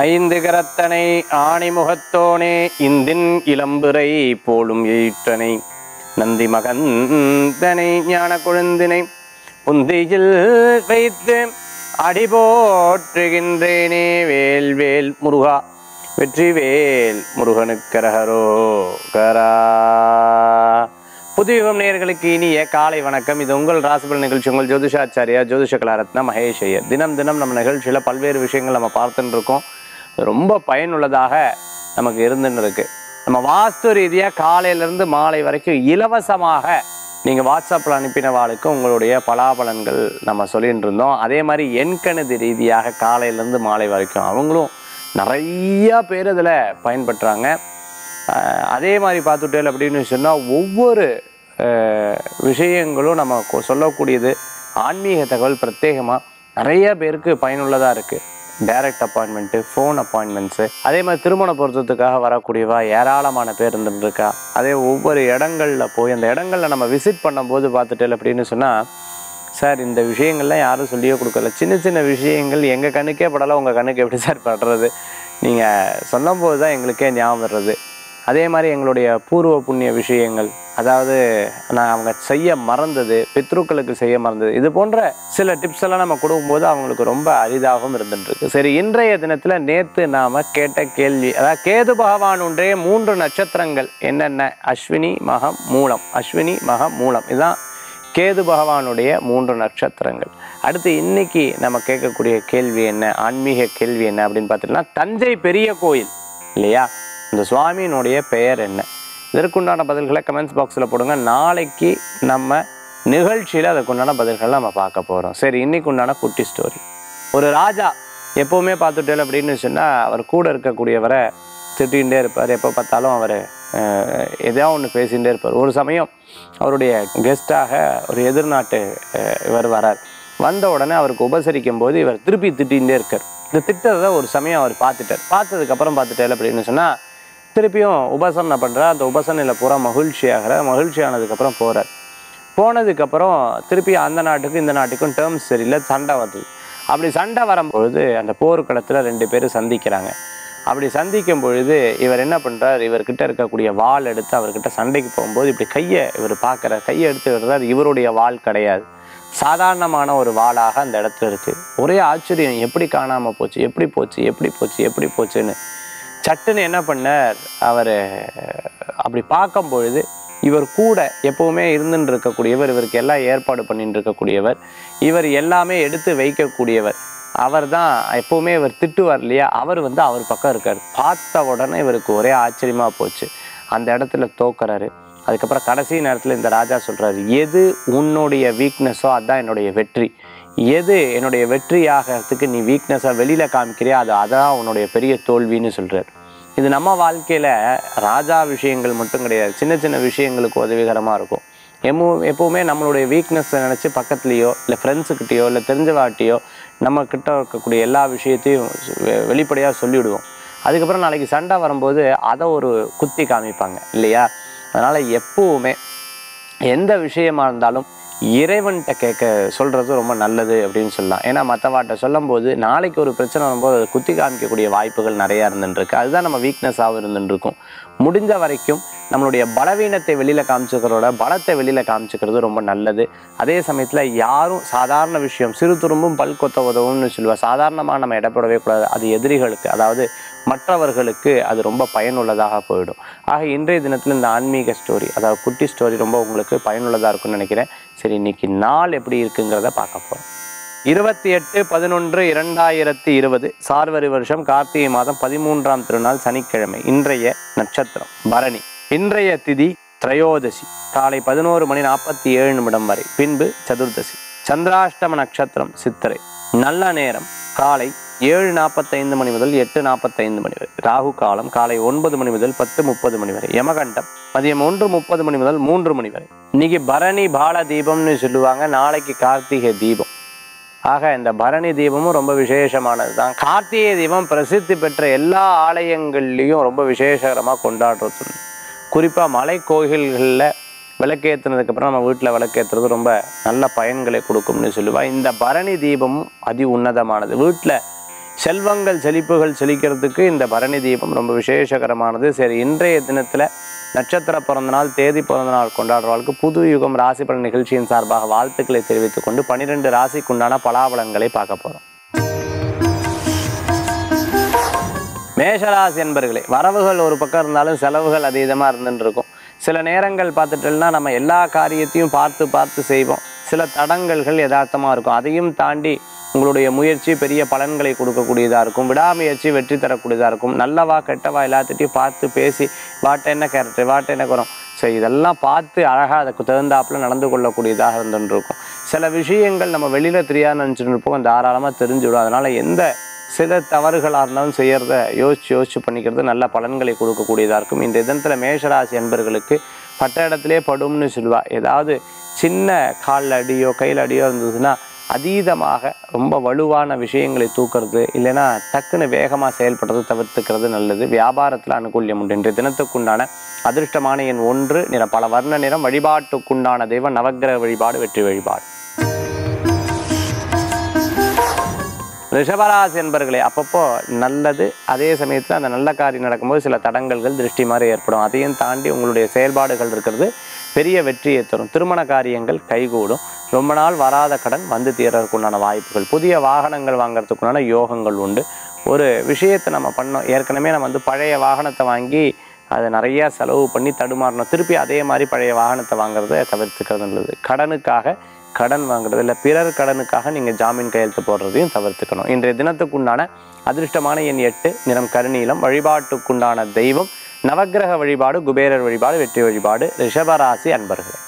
ஐந்து கரத்தனை ஆணிமுகத்தோனே இந்தின் இளம்பிறை போலும் ஈற்றனை நந்தி மகந்தனை ஞான கொழுந்தினை புந்தியில் வைத்து அடி போற்றுகின்றேனே வேல் வேல் முருகா வெற்றி வேல் முருகனுக்கரகரோ கரா புதுயுகம் நேயர்களுக்கு இனிய காலை வணக்கம் இது உங்கள் ராசிபல் நிகழ்ச்சி உங்கள் ஜோதிஷாச்சாரியா ஜோதிஷ கலாரத்னா மகேஷ் ஐயர் தினம் தினம் நம்ம நிகழ்ச்சியில் பல்வேறு விஷயங்கள் நம்ம பார்த்துட்டு இருக்கோம் அது ரொம்ப பயனுள்ளதாக நமக்கு இருந்துன்னு இருக்கு நம்ம வாஸ்து ரீதியாக காலையிலேருந்து மாலை வரைக்கும் இலவசமாக நீங்கள் வாட்ஸ்அப்பில் அனுப்பினவாளுக்கு உங்களுடைய பலாபலன்கள் நம்ம சொல்லிட்டு இருந்தோம் அதே மாதிரி எண்கணித ரீதியாக காலையிலேருந்து மாலை வரைக்கும் அவங்களும் நிறையா பேர் இதில் பயன்படுறாங்க ஆஹ் அதே மாதிரி பார்த்துட்டேன் அப்படின்னு சொன்னால் ஒவ்வொரு ஆஹ் விஷயங்களும் நம்ம கொ- சொல்லக்கூடியது ஆன்மீக தகவல் பிரத்யேகமாக நிறைய பேருக்கு பயனுள்ளதாக இருக்குது டைரக்ட் அப்பாயின்மெண்ட்டு ஃபோன் அப்பாயின்மெண்ட்ஸு அதே மாதிரி திருமண பொருத்தத்துக்காக வரக்கூடியவா ஏராளமான பேர் இருந்துட்டு இருக்கா அதே ஒவ்வொரு இடங்களில் போய் அந்த இடங்களில் நம்ம விசிட் பண்ணும்போது பார்த்துட்டேன் அப்படின்னு சொன்னால் சார் இந்த விஷயங்கள்லாம் யாரும் சொல்லியே கொடுக்கல சின்ன சின்ன விஷயங்கள் எங்கள் கண்ணுக்கே படலை உங்கள் கண்ணுக்கு எப்படி சார் படுறது நீங்கள் சொல்லும்போது தான் எங்களுக்கே ஞாபகம் வர்றது அதே மாதிரி எங்களுடைய பூர்வ புண்ணிய விஷயங்கள் அதாவது நான் அவங்க செய்ய மறந்தது பித்ருக்களுக்கு செய்ய மறந்தது இது போன்ற சில டிப்ஸ் எல்லாம் நம்ம கொடுக்கும்போது அவங்களுக்கு ரொம்ப அரிதாகவும் இருந்துட்டு இருக்கு சரி இன்றைய தினத்தில் நேற்று நாம் கேட்ட கேள்வி அதாவது கேது பகவானுடைய மூன்று நட்சத்திரங்கள் என்னென்ன அஸ்வினி மகம் மூலம் அஸ்வினி மகம் மூலம் இதுதான் கேது பகவானுடைய மூன்று நட்சத்திரங்கள் அடுத்து இன்னைக்கு நம்ம கேட்கக்கூடிய கேள்வி என்ன ஆன்மீக கேள்வி என்ன அப்படின்னு பார்த்தீங்கன்னா தஞ்சை பெரிய கோயில் இல்லையா இந்த சுவாமியினுடைய பெயர் என்ன இதற்குண்டான பதில்களை கமெண்ட்ஸ் பாக்ஸில் போடுங்க நாளைக்கு நம்ம நிகழ்ச்சியில் அதற்குண்டான பதில்களை நம்ம பார்க்க போகிறோம் சரி இன்னைக்கு உண்டான குட்டி ஸ்டோரி ஒரு ராஜா எப்போவுமே பார்த்துட்டேன் அப்படின்னு சொன்னால் அவர் கூட இருக்கக்கூடியவரை திட்டிகிட்டே இருப்பார் எப்போ பார்த்தாலும் அவர் எதையோ ஒன்று பேசிகிட்டே இருப்பார் ஒரு சமயம் அவருடைய கெஸ்ட்டாக ஒரு எதிர்நாட்டு அஹ், இவர் வரார் வந்த உடனே அவருக்கு உபசரிக்கும் போது இவர் திருப்பி திட்டிகிட்டே இருக்கார் இந்த திட்டத்தை ஒரு சமயம் அவர் பார்த்துட்டார் பார்த்ததுக்கப்புறம் பார்த்துட்டார் அப்படின்னு சொன்னால் திருப்பியும் உபசரணை பண்ணுறார் அந்த உபசரணையில் பூரா மகிழ்ச்சி ஆகிறார் மகிழ்ச்சி ஆனதுக்கப்புறம் போகிறார் போனதுக்கப்புறம் திருப்பி அந்த நாட்டுக்கும் இந்த நாட்டுக்கும் டேர்ம்ஸ் சரியில்லை சண்டை வருது அப்படி சண்டை வரும்பொழுது அந்த போர்க்களத்தில் ரெண்டு பேரும் சந்திக்கிறாங்க அப்படி சந்திக்கும் பொழுது இவர் என்ன பண்ணுறார் இவர்கிட்ட இருக்கக்கூடிய வாள் எடுத்து அவர்கிட்ட சண்டைக்கு போகும்போது இப்படி கையை இவர் பார்க்குறார் கையை எடுத்து விடுறார் இவருடைய வாள் கிடையாது சாதாரணமான ஒரு வாளாக அந்த இடத்துல இருக்குது ஒரே ஆச்சரியம் எப்படி காணாமல் போச்சு எப்படி போச்சு எப்படி போச்சு எப்படி போச்சுன்னு சட்டுன்னு என்ன பண்ணார் அவர் அப்படி பார்க்கும் பொழுது இவர் கூட எப்பவுமே இருந்துட்டு இருக்கக்கூடியவர் இவருக்கு எல்லாம் ஏற்பாடு பண்ணிட்டு இருக்கக்கூடியவர் இவர் எல்லாமே எடுத்து வைக்கக்கூடியவர் அவர் தான் எப்பவுமே இவர் திட்டுவார் இல்லையா அவர் வந்து அவர் பக்கம் இருக்கார் பார்த்த உடனே இவருக்கு ஒரே ஆச்சரியமா போச்சு அந்த இடத்துல தோக்குறாரு அதுக்கப்புறம் கடைசி நேரத்தில் இந்த ராஜா சொல்றாரு எது உன்னுடைய வீக்னஸோ அதுதான் என்னுடைய வெற்றி எது என்னுடைய வெற்றி ஆகிறதுக்கு நீ வீக்னஸாக வெளியில் காமிக்கிறியோ அது அதான் உன்னுடைய பெரிய தோல்வின்னு சொல்கிறார் இது நம்ம வாழ்க்கையில் ராஜா விஷயங்கள் மட்டும் கிடையாது சின்ன சின்ன விஷயங்களுக்கு உதவிகரமாக இருக்கும் எம்மோ எப்போவுமே நம்மளுடைய வீக்னஸை நினச்சி பக்கத்துலேயோ இல்லை ஃப்ரெண்ட்ஸுக்கிட்டேயோ இல்லை தெரிஞ்சவாட்டியோ நம்ம கிட்ட இருக்கக்கூடிய எல்லா விஷயத்தையும் வெளிப்படையாக சொல்லிவிடுவோம் அதுக்கப்புறம் நாளைக்கு சண்டை வரும்போது அதை ஒரு குத்தி காமிப்பாங்க இல்லையா அதனால் எப்போவுமே எந்த விஷயமா இருந்தாலும் இறைவன்கிட்ட கேட்க சொல்கிறது ரொம்ப நல்லது அப்படின்னு சொல்லலாம் ஏன்னா மற்றவாட்ட சொல்லும்போது நாளைக்கு ஒரு பிரச்சனை வரும்போது அதை குத்தி காமிக்கக்கூடிய வாய்ப்புகள் நிறையா இருந்துருக்கு அதுதான் நம்ம வீக்னஸாகவும் இருந்துருக்கும் முடிஞ்ச வரைக்கும் நம்மளுடைய பலவீனத்தை வெளியில் காமிச்சுக்கிறோட பலத்தை வெளியில் காமிச்சுக்கிறது ரொம்ப நல்லது அதே சமயத்தில் யாரும் சாதாரண விஷயம் சிறு துரும்பும் பல் கொத்த உதவும்னு சொல்லுவாள் சாதாரணமாக நம்ம இடப்படவே கூடாது அது எதிரிகளுக்கு அதாவது மற்றவர்களுக்கு அது ரொம்ப பயனுள்ளதாக போயிடும் ஆக இன்றைய தினத்தில் இந்த ஆன்மீக ஸ்டோரி அதாவது குட்டி ஸ்டோரி ரொம்ப உங்களுக்கு பயனுள்ளதாக இருக்கும்னு நினைக்கிறேன் சரி இன்னைக்கு நாள் எப்படி இருக்குங்கிறத பார்க்க போகிறோம் இருபத்தி எட்டு பதினொன்று இரண்டாயிரத்தி இருபது சார்வரி வருஷம் கார்த்திகை மாதம் பதிமூன்றாம் திருநாள் சனிக்கிழமை இன்றைய நட்சத்திரம் பரணி இன்றைய திதி திரையோதசி காலை பதினோரு மணி நாற்பத்தி ஏழு நிமிடம் வரை பின்பு சதுர்தசி சந்திராஷ்டம நட்சத்திரம் சித்திரை நல்ல நேரம் காலை ஏழு நாற்பத்தைந்து மணி முதல் எட்டு நாற்பத்தைந்து மணி வரை ராகு காலம் காலை ஒன்பது மணி முதல் பத்து முப்பது மணி வரை யமகண்டம் மதியம் ஒன்று முப்பது மணி முதல் மூன்று மணி வரை இன்னைக்கு பரணி பால தீபம்னு சொல்லுவாங்க நாளைக்கு கார்த்திகை தீபம் ஆக இந்த பரணி தீபமும் ரொம்ப விசேஷமானது தான் கார்த்திகை தீபம் பிரசித்தி பெற்ற எல்லா ஆலயங்கள்லேயும் ரொம்ப விசேஷகரமாக கொண்டாடுறது உண்டு. குறிப்பா மலை கோயில்களில் விளக்கேற்றுனதுக்கப்புறம் நம்ம வீட்டில் விளக்கேற்றுறது ரொம்ப நல்ல பயன்களை கொடுக்கும்னு சொல்லுவா இந்த பரணி தீபமும் அதி உன்னதமானது வீட்டில் செல்வங்கள் செழிப்புகள் செழிக்கிறதுக்கு இந்த பரணி தீபம் ரொம்ப விசேஷகரமானது சரி இன்றைய தினத்தில் நட்சத்திர பிறந்த நாள் தேதி பிறந்த நாள் கொண்டாடுறவர்களுக்கு புது யுகம் ராசி பலன் நிகழ்ச்சியின் சார்பாக வாழ்த்துக்களை தெரிவித்துக் கொண்டு பனிரெண்டு ராசிக்குண்டான பலாபலன்களை பார்க்க போகிறோம் மேஷராசி என்பர்களே வரவுகள் ஒரு பக்கம் இருந்தாலும் செலவுகள் அதீதமாக இருந்துட்டு இருக்கும் சில நேரங்கள் பார்த்துட்டோம்னா நம்ம எல்லா காரியத்தையும் பார்த்து பார்த்து செய்வோம் சில தடங்கல்கள் யதார்த்தமாக இருக்கும் அதையும் தாண்டி உங்களுடைய முயற்சி பெரிய பலன்களை கொடுக்கக்கூடியதாக இருக்கும் விடாமுயற்சி வெற்றி தரக்கூடியதாக இருக்கும் நல்லவா கெட்டவா எல்லாத்திட்டையும் பார்த்து பேசி வாட்ட என்ன கேரக்டர் வாட்ட என்ன குறம் ஸோ இதெல்லாம் பார்த்து அழகாக அதுக்கு தகுந்தாப்புல நடந்து கொள்ளக்கூடியதாக இருந்துட்டு இருக்கும் சில விஷயங்கள் நம்ம வெளியில் தெரியாதுன்னு நினச்சிட்டு இருப்போம் தாராளமாக தெரிஞ்சுவிடும் அதனால் எந்த சில தவறுகளாக இருந்தாலும் செய்யறத யோசிச்சு யோசிச்சு பண்ணிக்கிறது நல்ல பலன்களை கொடுக்கக்கூடியதாக இருக்கும் இந்த தினத்தில் மேஷராசி என்பர்களுக்கு பட்ட இடத்திலே படும்னு சொல்லுவா ஏதாவது சின்ன காலில் அடியோ கையில் அடியோ இருந்ததுன்னா அதீதமாக ரொம்ப வலுவான விஷயங்களை தூக்கிறது இல்லைன்னா டக்குன்னு வேகமாக செயல்படுறது தவிர்த்துக்கிறது நல்லது வியாபாரத்தில் அனுகூல்யம் உண்டு இன்றைய தினத்துக்குண்டான அதிர்ஷ்டமான எண் ஒன்று நிறம் பல வர்ண நிறம் வழிபாட்டுக்குண்டான தெய்வம் நவக்கிரக வழிபாடு வெற்றி வழிபாடு ரிஷபராசி என்பர்களே அப்பப்போ நல்லது அதே சமயத்தில் அந்த நல்ல காரியம் நடக்கும்போது சில தடங்கல்கள் திருஷ்டி மாதிரி ஏற்படும் அதையும் தாண்டி உங்களுடைய செயல்பாடுகள் இருக்கிறது பெரிய வெற்றியை தரும் திருமண காரியங்கள் கைகூடும் ரொம்ப நாள் வராத கடன் வந்து தீர்றதுக்குண்டான வாய்ப்புகள் புதிய வாகனங்கள் வாங்குறதுக்குண்டான யோகங்கள் உண்டு ஒரு விஷயத்தை நம்ம பண்ணோம் ஏற்கனவே நம்ம வந்து பழைய வாகனத்தை வாங்கி அதை நிறைய செலவு பண்ணி தடுமாறணும் திருப்பி அதே மாதிரி பழைய வாகனத்தை வாங்குறத தவிர்த்துக்கிறது நல்லது கடனுக்காக கடன் வாங்குறது இல்லை பிறர் கடனுக்காக நீங்கள் ஜாமீன் கையெழுத்து போடுறதையும் தவிர்த்துக்கணும் இன்றைய தினத்துக்குண்டான அதிர்ஷ்டமான எண் எட்டு நிறம் கருநீலம் வழிபாட்டுக்குண்டான தெய்வம் நவக்கிரக வழிபாடு குபேரர் வழிபாடு வெற்றி வழிபாடு ரிஷபராசி அன்பர்கள்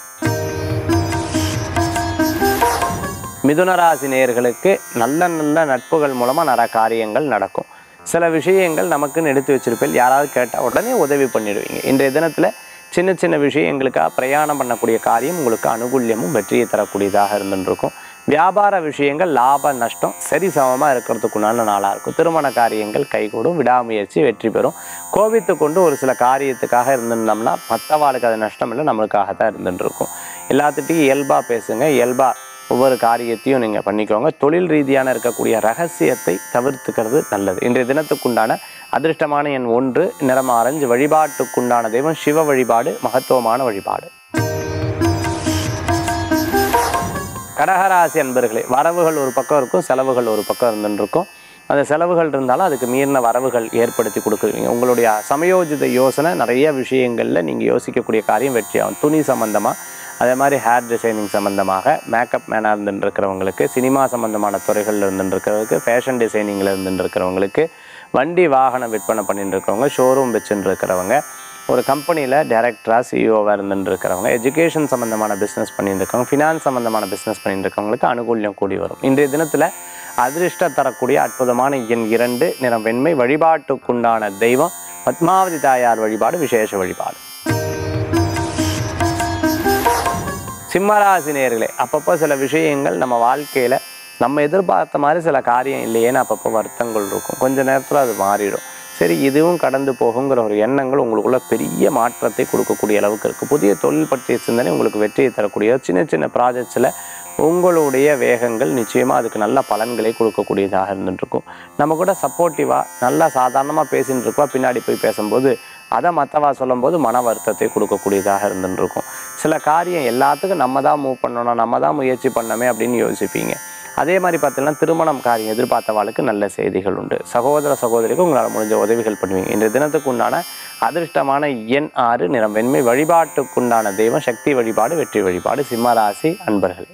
மிதுனராசி நேயர்களுக்கு நல்ல நல்ல நட்புகள் மூலமாக நிறைய காரியங்கள் நடக்கும் சில விஷயங்கள் நமக்குன்னு எடுத்து வச்சிருப்பேன் யாராவது கேட்டால் உடனே உதவி பண்ணிடுவீங்க இன்றைய தினத்தில் சின்ன சின்ன விஷயங்களுக்காக பிரயாணம் பண்ணக்கூடிய காரியம் உங்களுக்கு அனுகூல்யமும் வெற்றியை தரக்கூடியதாக இருந்துருக்கும் வியாபார விஷயங்கள் லாப நஷ்டம் சரி சமமாக இருக்கிறதுக்குண்டான நாளாக இருக்கும் திருமண காரியங்கள் கைகூடும் விடாமுயற்சி வெற்றி பெறும் கோபித்து கொண்டு ஒரு சில காரியத்துக்காக இருந்திருந்தோம்னா மற்றவாளுக்கு அது நஷ்டம் இல்லை நம்மளுக்காக தான் இருந்துட்டு இருக்கும் எல்லாத்துட்டையும் இயல்பாக பேசுங்க இயல்பாக ஒவ்வொரு காரியத்தையும் நீங்கள் பண்ணிக்கோங்க தொழில் ரீதியான இருக்கக்கூடிய ரகசியத்தை தவிர்த்துக்கிறது நல்லது இன்றைய தினத்துக்குண்டான அதிர்ஷ்டமான எண் ஒன்று நிறம் ஆரஞ்சு வழிபாட்டுக்குண்டான தெய்வம் சிவ வழிபாடு மகத்துவமான வழிபாடு கடகராசி அன்பர்களே வரவுகள் ஒரு பக்கம் இருக்கும் செலவுகள் ஒரு பக்கம் இருந்துட்டு இருக்கும் அந்த செலவுகள் இருந்தாலும் அதுக்கு மீறின வரவுகள் ஏற்படுத்தி கொடுக்குறீங்க உங்களுடைய சமயோஜித யோசனை நிறைய விஷயங்களில் நீங்கள் யோசிக்கக்கூடிய காரியம் வெற்றியாகும் துணி சம்மந்தமாக அதே மாதிரி ஹேர் டிசைனிங் சம்மந்தமாக மேக்கப் மேனாக இருந்துட்டு இருக்கிறவங்களுக்கு சினிமா சம்மந்தமான துறைகளில் இருந்துட்டு இருக்கிறவங்களுக்கு ஃபேஷன் டிசைனிங்கில் இருந்துட்டு இருக்கிறவங்களுக்கு வண்டி வாகனம் விற்பனை பண்ணிட்டு இருக்கிறவங்க ஷோரூம் வச்சுட்டு இருக்கிறவங்க ஒரு கம்பெனியில் டைரக்டராக சிஇஓவாக இருந்துட்டு இருக்கிறவங்க எஜுகேஷன் சம்மந்தமான பிஸ்னஸ் பண்ணிட்டு இருக்கவங்க ஃபினான்ஸ் சம்மந்தமான பிஸ்னஸ் பண்ணிட்டு இருக்கவங்களுக்கு அனுகூல்யம் கூடி வரும் இன்றைய தினத்தில் அதிர்ஷ்டம் தரக்கூடிய அற்புதமான எண் இரண்டு நிறம் வெண்மை வழிபாட்டுக்குண்டான தெய்வம் பத்மாவதி தாயார் வழிபாடு விசேஷ வழிபாடு சிம்மராசி நேர்களே அப்பப்போ சில விஷயங்கள் நம்ம வாழ்க்கையில் நம்ம எதிர்பார்த்த மாதிரி சில காரியம் இல்லையேன்னு அப்பப்போ வருத்தங்கள் இருக்கும் கொஞ்ச நேரத்தில் அது மாறிடும் சரி இதுவும் கடந்து போகுங்கிற ஒரு எண்ணங்கள் உங்களுக்குள்ள பெரிய மாற்றத்தை கொடுக்கக்கூடிய அளவுக்கு இருக்குது புதிய தொழில் பற்றிய சிந்தனை உங்களுக்கு வெற்றியை தரக்கூடிய சின்ன சின்ன ப்ராஜெக்ட்ஸில் உங்களுடைய வேகங்கள் நிச்சயமாக அதுக்கு நல்ல பலன்களை கொடுக்கக்கூடியதாக இருந்துட்டுருக்கும் நம்ம கூட சப்போர்ட்டிவாக நல்லா சாதாரணமாக பேசின்னு இருக்கோம் பின்னாடி போய் பேசும்போது அதை மற்றவா சொல்லும்போது மன வருத்தத்தை கொடுக்கக்கூடியதாக இருந்துருக்கும் சில காரியம் எல்லாத்துக்கும் நம்ம தான் மூவ் பண்ணணும் நம்ம தான் முயற்சி பண்ணமே அப்படின்னு யோசிப்பீங்க அதே மாதிரி பார்த்தீங்கன்னா திருமணம் காரியம் எதிர்பார்த்தவாளுக்கு நல்ல செய்திகள் உண்டு சகோதர சகோதரிக்கு உங்களால் முடிஞ்ச உதவிகள் பண்ணுவீங்க இன்றைய தினத்துக்கு உண்டான அதிர்ஷ்டமான எண் ஆறு நிறம் வெண்மை வழிபாட்டுக்குண்டான தெய்வம் சக்தி வழிபாடு வெற்றி வழிபாடு சிம்மராசி அன்பர்களே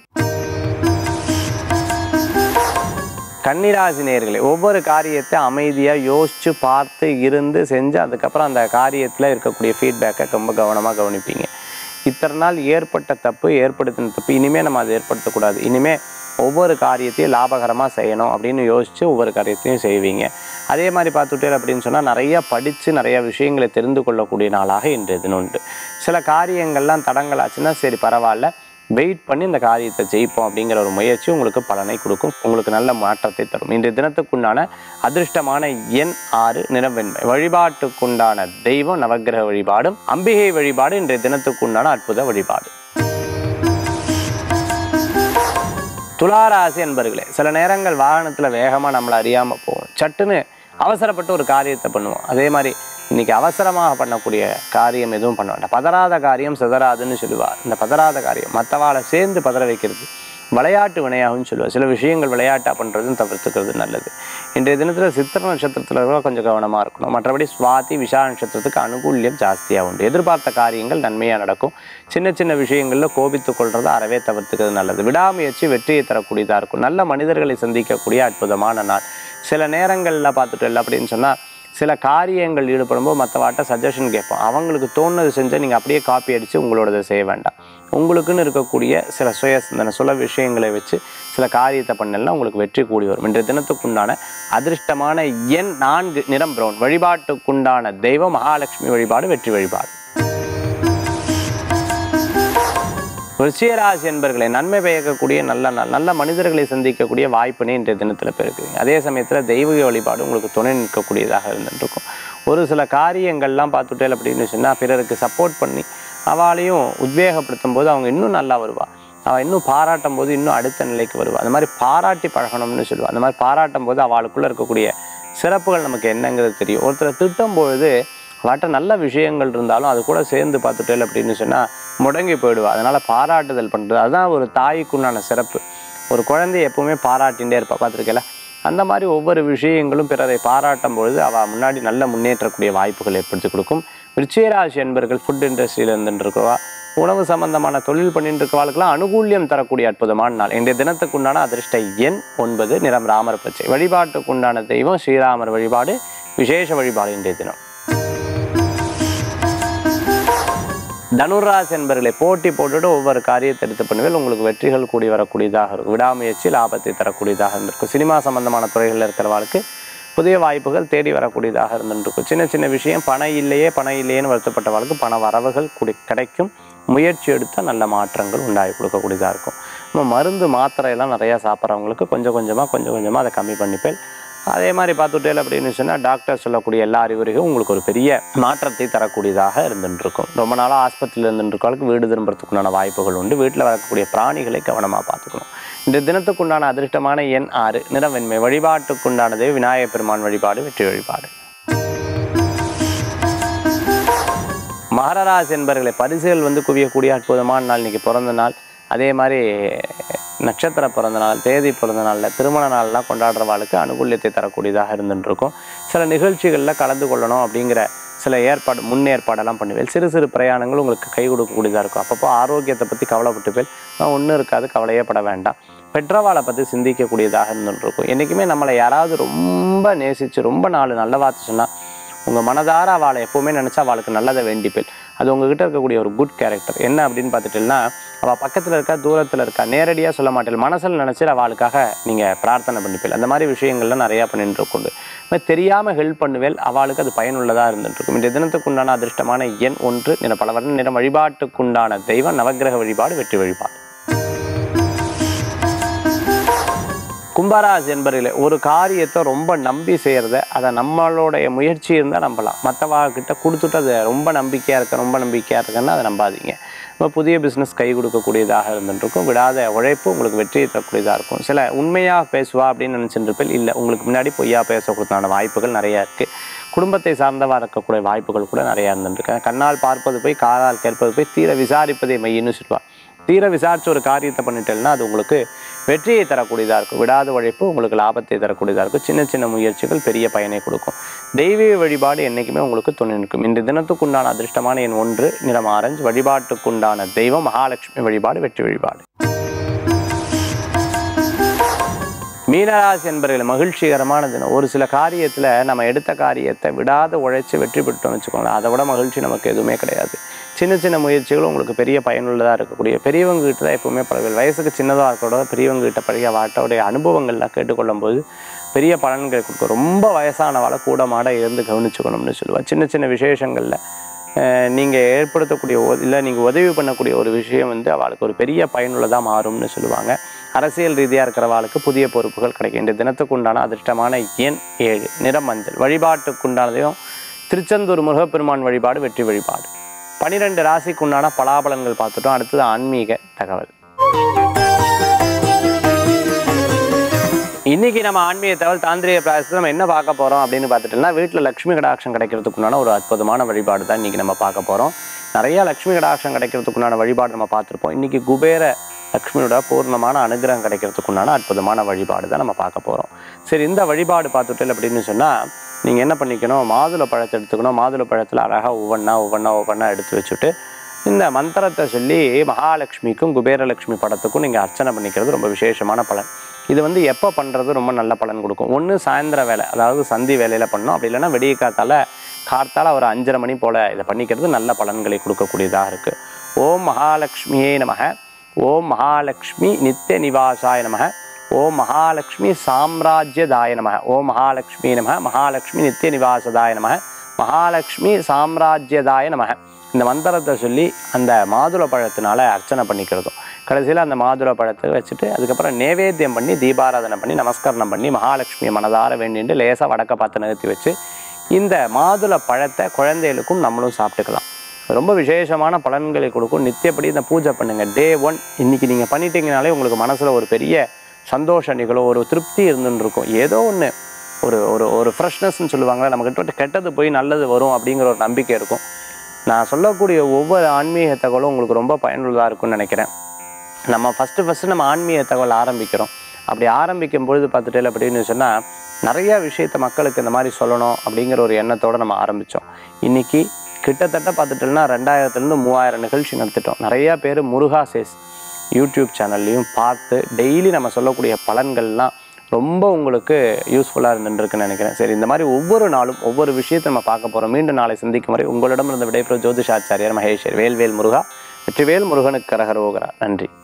கன்னிராசி நேர்களே ஒவ்வொரு காரியத்தை அமைதியாக யோசித்து பார்த்து இருந்து செஞ்சு அதுக்கப்புறம் அந்த காரியத்தில் இருக்கக்கூடிய ஃபீட்பேக்கை ரொம்ப கவனமாக கவனிப்பீங்க இத்தனை நாள் ஏற்பட்ட தப்பு ஏற்படுத்தின தப்பு இனிமேல் நம்ம அதை ஏற்படுத்தக்கூடாது இனிமேல் ஒவ்வொரு காரியத்தையும் லாபகரமாக செய்யணும் அப்படின்னு யோசித்து ஒவ்வொரு காரியத்தையும் செய்வீங்க அதே மாதிரி பார்த்துட்டே அப்படின்னு சொன்னால் நிறைய படித்து நிறைய விஷயங்களை தெரிந்து கொள்ளக்கூடிய நாளாக இன்றைய தினம் உண்டு சில காரியங்கள்லாம் தடங்களாச்சுன்னா சரி பரவாயில்ல வெயிட் பண்ணி இந்த காரியத்தை ஜெயிப்போம் அப்படிங்கிற ஒரு முயற்சி உங்களுக்கு பலனை கொடுக்கும் உங்களுக்கு நல்ல மாற்றத்தை தரும் இன்றைய தினத்துக்குண்டான அதிர்ஷ்டமான எண் ஆறு நிறவெண்மை வழிபாட்டுக்குண்டான தெய்வம் நவக்கிரக வழிபாடும் அம்பிகை வழிபாடு இன்றைய தினத்துக்குண்டான அற்புத வழிபாடு துளாராசி என்பர்களே சில நேரங்கள் வாகனத்தில் வேகமாக நம்மளை அறியாமல் போகும் சட்டுன்னு அவசரப்பட்டு ஒரு காரியத்தை பண்ணுவோம் அதே மாதிரி இன்னைக்கு அவசரமாக பண்ணக்கூடிய காரியம் எதுவும் பண்ண வேண்டாம் பதறாத காரியம் சிதறாதுன்னு சொல்லுவார் இந்த பதறாத காரியம் மற்றவாளை சேர்ந்து பதற வைக்கிறது விளையாட்டு வினையாகும்னு சொல்லுவார் சில விஷயங்கள் விளையாட்டா பண்ணுறதும் தவிர்த்துக்கிறது நல்லது இன்றைய தினத்தில் சித்திர நட்சத்திரத்தில் கூட கொஞ்சம் கவனமாக இருக்கணும் மற்றபடி சுவாதி விஷா நட்சத்திரத்துக்கு அனுகூல்யம் ஜாஸ்தியாக உண்டு எதிர்பார்த்த காரியங்கள் நன்மையாக நடக்கும் சின்ன சின்ன விஷயங்களில் கோபித்துக் கொள்றதை அறவே தவிர்த்துக்கிறது நல்லது விடாமுயற்சி வெற்றியை தரக்கூடியதாக இருக்கும் நல்ல மனிதர்களை சந்திக்கக்கூடிய அற்புதமான நாள் சில நேரங்களில் பார்த்துட்டு இல்லை அப்படின்னு சொன்னால் சில காரியங்கள் ஈடுபடும்போது மற்றவாட்ட சஜஷன் கேட்போம் அவங்களுக்கு தோணுது செஞ்சால் நீங்கள் அப்படியே காப்பி அடித்து உங்களோடதை செய்ய வேண்டாம் உங்களுக்குன்னு இருக்கக்கூடிய சில சுய சிந்தனை சில விஷயங்களை வச்சு சில காரியத்தை பண்ணலாம் உங்களுக்கு வெற்றி கூடி வரும் இன்றைய தினத்துக்குண்டான அதிர்ஷ்டமான எண் நான்கு நிறம் பிரவுன் வழிபாட்டுக்குண்டான தெய்வம் மகாலட்சுமி வழிபாடு வெற்றி வழிபாடு விருச்சிகராசி என்பர்களை நன்மை பயக்கக்கூடிய நல்ல நாள் நல்ல மனிதர்களை சந்திக்கக்கூடிய வாய்ப்பினை இன்றைய தினத்தில் பெருக்குவீங்க அதே சமயத்தில் தெய்வீக வழிபாடு உங்களுக்கு துணை நிற்கக்கூடியதாக இருந்துருக்கும் ஒரு சில காரியங்கள்லாம் பார்த்துட்டேன் அப்படின்னு சொன்னால் பிறருக்கு சப்போர்ட் பண்ணி அவளையும் உத்வேகப்படுத்தும் போது அவங்க இன்னும் நல்லா வருவா அவள் இன்னும் பாராட்டும் போது இன்னும் அடுத்த நிலைக்கு வருவா அந்த மாதிரி பாராட்டி பழகணும்னு சொல்லுவாள் அந்த மாதிரி பாராட்டும் போது அவளுக்குள்ளே இருக்கக்கூடிய சிறப்புகள் நமக்கு என்னங்கிறது தெரியும் ஒருத்தரை திட்டும் பொழுது அவட்ட நல்ல விஷயங்கள் இருந்தாலும் அது கூட சேர்ந்து பார்த்துட்டேன் அப்படின்னு சொன்னால் முடங்கி போயிடுவா அதனால் பாராட்டுதல் பண்ணுறது அதுதான் ஒரு தாய்க்குண்டான சிறப்பு ஒரு குழந்தைய எப்பவுமே பாராட்டிகிட்டே இருப்பா பார்த்துருக்கல அந்த மாதிரி ஒவ்வொரு விஷயங்களும் பிறரை பாராட்டும் பொழுது அவள் முன்னாடி நல்ல முன்னேற்றக்கூடிய வாய்ப்புகள் ஏற்படுத்தி கொடுக்கும் விருச்சிகராசி என்பர்கள் ஃபுட் இண்டஸ்ட்ரியில் இருந்துட்டு இருக்கிறவா உணவு சம்பந்தமான தொழில் பண்ணிட்டு இருக்கவாளுக்கெல்லாம் அனுகூல்யம் தரக்கூடிய அற்புதமான நாள் இன்றைய தினத்துக்குண்டான அதிர்ஷ்ட எண் ஒன்பது நிறம் ராமர் பச்சை வழிபாட்டுக்குண்டான தெய்வம் ஸ்ரீராமர் வழிபாடு விசேஷ வழிபாடு இன்றைய தினம் தனுராசி என்பர்களை போட்டி போட்டுட்டு ஒவ்வொரு காரியத்தை எடுத்து பண்ணுவேன் உங்களுக்கு வெற்றிகள் கூடி வரக்கூடியதாக இருக்கும் விடாமுயற்சி லாபத்தை தரக்கூடியதாக இருந்திருக்கும் சினிமா சம்பந்தமான துறைகளில் இருக்கிறவர்களுக்கு புதிய வாய்ப்புகள் தேடி வரக்கூடியதாக இருந்துருக்கும் சின்ன சின்ன விஷயம் பணம் இல்லையே பணம் இல்லையேன்னு வருத்தப்பட்டவர்களுக்கு பண வரவுகள் குடி கிடைக்கும் முயற்சி எடுத்தால் நல்ல மாற்றங்கள் உண்டாகி கொடுக்கக்கூடியதாக இருக்கும் நம்ம மருந்து மாத்திரையெல்லாம் நிறையா சாப்பிட்றவங்களுக்கு கொஞ்சம் கொஞ்சமாக கொஞ்சம் கொஞ்சமாக அதை கம்மி பண்ணிப்பேன் அதே மாதிரி பார்த்துட்டேன் அப்படின்னு சொன்னால் டாக்டர் சொல்லக்கூடிய எல்லா அறிவுரையும் உங்களுக்கு ஒரு பெரிய மாற்றத்தை தரக்கூடியதாக இருந்துட்டு இருக்கும் ரொம்ப நாளாக ஆஸ்பத்திரியில் இருந்துட்டு வீடு திரும்புறதுக்குண்டான வாய்ப்புகள் உண்டு வீட்டில் வரக்கூடிய பிராணிகளை கவனமாக பார்த்துக்கணும் இந்த தினத்துக்குண்டான அதிர்ஷ்டமான எண் ஆறு நிறவெண்மை வழிபாட்டுக்குண்டானதே விநாயகப் பெருமான் வழிபாடு வெற்றி வழிபாடு மகரராசி என்பர்களை பரிசுகள் வந்து குவியக்கூடிய அற்புதமான நாள் இன்னைக்கு பிறந்த நாள் அதே மாதிரி நட்சத்திர பிறந்த நாள் தேதி பிறந்த நாளில் திருமண நாள்லாம் கொண்டாடுறவாளுக்கு அனுகூல்யத்தை தரக்கூடியதாக இருந்துட்டு இருக்கும் சில நிகழ்ச்சிகளில் கலந்து கொள்ளணும் அப்படிங்கிற சில ஏற்பாடு முன்னேற்பாடெல்லாம் பண்ணுவேன் சிறு சிறு பிரயாணங்கள் உங்களுக்கு கை கொடுக்கக்கூடியதாக இருக்கும் அப்பப்போ ஆரோக்கியத்தை பற்றி கவலைப்பட்டுப்பேன் ஒன்றும் இருக்காது கவலையே பட வேண்டாம் பெற்றவாளை பற்றி சிந்திக்கக்கூடியதாக இருந்துட்டு இருக்கும் என்றைக்குமே நம்மளை யாராவது ரொம்ப நேசித்து ரொம்ப நாள் நல்ல வார்த்தை சொன்னால் உங்கள் மனதார அவளை எப்போவுமே நினச்சா அவளுக்கு நல்லதை வேண்டிப்பேன் அது உங்ககிட்ட இருக்கக்கூடிய ஒரு குட் கேரக்டர் என்ன அப்படின்னு பார்த்துட்டீங்கன்னா அவள் பக்கத்தில் இருக்கா தூரத்தில் இருக்கா நேரடியாக சொல்ல மாட்டேன் மனசில் நினச்சி அவளுக்காக நீங்கள் பிரார்த்தனை பண்ணிப்பேன் அந்த மாதிரி விஷயங்கள்லாம் நிறையா பண்ணிட்டு இருக்குண்டு மாதிரி தெரியாமல் ஹெல்ப் பண்ணுவேல் அவளுக்கு அது பயனுள்ளதாக இருந்துட்டு இருக்கும் இந்த தினத்துக்குண்டான அதிர்ஷ்டமான எண் ஒன்று நிற பல வர்ண நிற வழிபாட்டுக்குண்டான தெய்வம் நவக்கிரக வழிபாடு வெற்றி வழிபாடு கும்பராசி என்பர்களே ஒரு காரியத்தை ரொம்ப நம்பி செய்கிறத அதை நம்மளுடைய முயற்சி இருந்தால் நம்பலாம் மற்றவாகிட்ட கொடுத்துட்டு அதை ரொம்ப நம்பிக்கையாக இருக்க ரொம்ப நம்பிக்கையாக இருக்குன்னா அதை நம்பாதீங்க நம்ம புதிய பிஸ்னஸ் கை கொடுக்கக்கூடியதாக இருந்துருக்கும் விடாத உழைப்பு உங்களுக்கு வெற்றியை தரக்கூடியதாக இருக்கும் சில உண்மையாக பேசுவா அப்படின்னு நினச்சிட்டு இருப்பேன் இல்லை உங்களுக்கு முன்னாடி பொய்யா பேசக்கூடியதான வாய்ப்புகள் நிறையா இருக்குது குடும்பத்தை சார்ந்தவா இருக்கக்கூடிய வாய்ப்புகள் கூட நிறையா இருந்துருக்கு கண்ணால் பார்ப்பது போய் காதால் கேட்பது போய் தீர விசாரிப்பதே மையின்னு சொல்லுவாள் தீர விசாரிச்சு ஒரு காரியத்தை பண்ணிட்டேன்னா அது உங்களுக்கு வெற்றியை தரக்கூடியதாக இருக்கும் விடாத உழைப்பு உங்களுக்கு லாபத்தை தரக்கூடியதாக இருக்கும் சின்ன சின்ன முயற்சிகள் பெரிய பயனை கொடுக்கும் தெய்வீக வழிபாடு என்றைக்குமே உங்களுக்கு துணை நிற்கும் இந்த தினத்துக்குண்டான அதிர்ஷ்டமான எண் ஒன்று நிறம் ஆரஞ்சு வழிபாட்டுக்குண்டான தெய்வம் மகாலட்சுமி வழிபாடு வெற்றி வழிபாடு மீனராசி என்பவர்கள் மகிழ்ச்சிகரமான தினம் ஒரு சில காரியத்தில் நம்ம எடுத்த காரியத்தை விடாத உழைச்சி வெற்றி பெற்றோம்னு வச்சுக்கோங்களேன் அதை விட மகிழ்ச்சி நமக்கு எதுவுமே கிடையாது சின்ன சின்ன முயற்சிகள் உங்களுக்கு பெரிய பயனுள்ளதாக இருக்கக்கூடிய பெரியவங்க கிட்ட தான் எப்பவுமே பழகல் வயசுக்கு சின்னதாக இருக்கிறத பெரியவங்க கிட்ட பழகிய வாட்டோடைய அனுபவங்கள்லாம் கேட்டுக்கொள்ளும் போது பெரிய பலன்கள் கொடுக்கும் ரொம்ப வயசானவாளை கூட மாட இருந்து கவனிச்சுக்கணும்னு சொல்லுவாள் சின்ன சின்ன விசேஷங்களில் நீங்கள் ஏற்படுத்தக்கூடிய இல்லை நீங்கள் உதவி பண்ணக்கூடிய ஒரு விஷயம் வந்து அவளுக்கு ஒரு பெரிய பயனுள்ளதாக மாறும்னு சொல்லுவாங்க அரசியல் ரீதியாக இருக்கிறவாளுக்கு புதிய பொறுப்புகள் கிடைக்கும் இந்த தினத்துக்கு உண்டான அதிர்ஷ்டமான எண் ஏழு நிறம் மஞ்சள் வழிபாட்டுக்குண்டானதையும் திருச்செந்தூர் முருகப்பெருமான் வழிபாடு வெற்றி வழிபாடு பனிரெண்டு ராசிக்குண்டான பலாபலன்கள் பார்த்துட்டோம் அடுத்தது ஆன்மீக தகவல் இன்னைக்கு நம்ம ஆன்மீக தகவல் தாந்திரிய பிராயசத்தில் நம்ம என்ன பார்க்க போறோம் அப்படின்னு பார்த்துட்டோம்னா வீட்டில் லக்ஷ்மி கடாட்சம் கிடைக்கிறதுக்குண்டான ஒரு அற்புதமான வழிபாடு தான் இன்னைக்கு நம்ம பார்க்க போறோம் நிறைய லக்ஷ்மி கடாட்சம் கிடைக்கிறதுக்குண்டான வழிபாடு நம்ம பார்த்துருப்போம் இன்னைக்கு குபேர லக்ஷ்மியோட பூர்ணமான அனுகிரகம் கிடைக்கிறதுக்குண்டான அற்புதமான வழிபாடு தான் நம்ம பார்க்க போறோம் சரி இந்த வழிபாடு பார்த்துட்டு அப்படின்னு சொன்னா நீங்க என்ன பண்ணிக்கணும் மாதுளை பழத்தை எடுத்துக்கணும் மாதுளை பழத்தில் அழகா ஒவ்வொன்றா ஒவ்வொன்றா ஒவ்வொன்றா எடுத்து வச்சுட்டு இந்த மந்திரத்தை சொல்லி மகாலட்சுமிக்கும் குபேரலட்சுமி படத்துக்கும் நீங்கள் அர்ச்சனை பண்ணிக்கிறது ரொம்ப விசேஷமான பலன் இது வந்து எப்போ பண்ணுறது ரொம்ப நல்ல பலன் கொடுக்கும் ஒன்று சாயந்தர வேலை அதாவது சந்தி வேலையில் பண்ணணும் அப்படி இல்லைன்னா வெடிய காத்தால கார்த்தால ஒரு அஞ்சரை மணி போல் இதை பண்ணிக்கிறது நல்ல பலன்களை கொடுக்கக்கூடியதாக இருக்குது ஓம் மகாலட்சுமியே நமக ஓம் மகாலட்சுமி நித்திய நிவாசாய நமக ஓம் மகாலட்சுமி சாம்ராஜ்யதாய நமக ஓம் மகாலட்சுமி நமக மகாலட்சுமி நித்திய நிவாசதாய நமக மகாலட்சுமி சாம்ராஜ்யதாய நமக இந்த மந்திரத்தை சொல்லி அந்த மாதுளை பழத்தினால அர்ச்சனை பண்ணிக்கிறதும் கடைசியில் அந்த மாதுளை பழத்தை வச்சுட்டு அதுக்கப்புறம் நேவேத்தியம் பண்ணி தீபாராதனை பண்ணி நமஸ்கரணம் பண்ணி மகாலட்சுமியை மனதார வேண்டிட்டு லேசாக வடக்க பார்த்து நிறுத்தி வச்சு இந்த மாதுளை பழத்தை குழந்தைகளுக்கும் நம்மளும் சாப்பிட்டுக்கலாம் ரொம்ப விசேஷமான பலன்களை கொடுக்கும் நித்தியப்படி இந்த பூஜை பண்ணுங்கள் டே ஒன் இன்னைக்கு நீங்கள் பண்ணிட்டீங்கனாலே உங்களுக்கு மனசில் ஒரு பெரிய சந்தோஷ நிகழும் ஒரு திருப்தி இருந்துன்னு இருக்கும் ஏதோ ஒன்று ஒரு ஒரு ஒரு ஃப்ரெஷ்னஸ்ன்னு சொல்லுவாங்களே நமக்கு விட்டு கெட்டது போய் நல்லது வரும் அப்படிங்கிற ஒரு நம்பிக்கை இருக்கும் நான் சொல்லக்கூடிய ஒவ்வொரு ஆன்மீக தகவலும் உங்களுக்கு ரொம்ப பயனுள்ளதாக இருக்கும்னு நினைக்கிறேன் நம்ம ஃபஸ்ட்டு ஃபஸ்ட்டு நம்ம ஆன்மீக தகவல் ஆரம்பிக்கிறோம் அப்படி ஆரம்பிக்கும் பொழுது பார்த்துட்டு அப்படின்னு சொன்னால் நிறைய விஷயத்த மக்களுக்கு இந்த மாதிரி சொல்லணும் அப்படிங்கிற ஒரு எண்ணத்தோடு நம்ம ஆரம்பித்தோம் இன்றைக்கி கிட்டத்தட்ட பார்த்துட்டோம்னா ரெண்டாயிரத்துலேருந்து மூவாயிரம் நிகழ்ச்சி நடத்திட்டோம் நிறையா பேர் முருகா சேஸ் யூடியூப் சேனல்லையும் பார்த்து டெய்லி நம்ம சொல்லக்கூடிய பலன்கள்லாம் ரொம்ப உங்களுக்கு யூஸ்ஃபுல்லாக இருந்துருக்குன்னு நினைக்கிறேன் சரி இந்த மாதிரி ஒவ்வொரு நாளும் ஒவ்வொரு விஷயத்தை நம்ம பார்க்க போகிறோம் மீண்டும் நாளை சந்திக்கும் வரை உங்களிடம் இருந்து விடைபெறும் ஜோதிஷாச்சாரியர் மகேஸ்வர் வேல்வேல் முருகா வெற்றிவேல் முருகனுக்கு கரகரோகரா நன்றி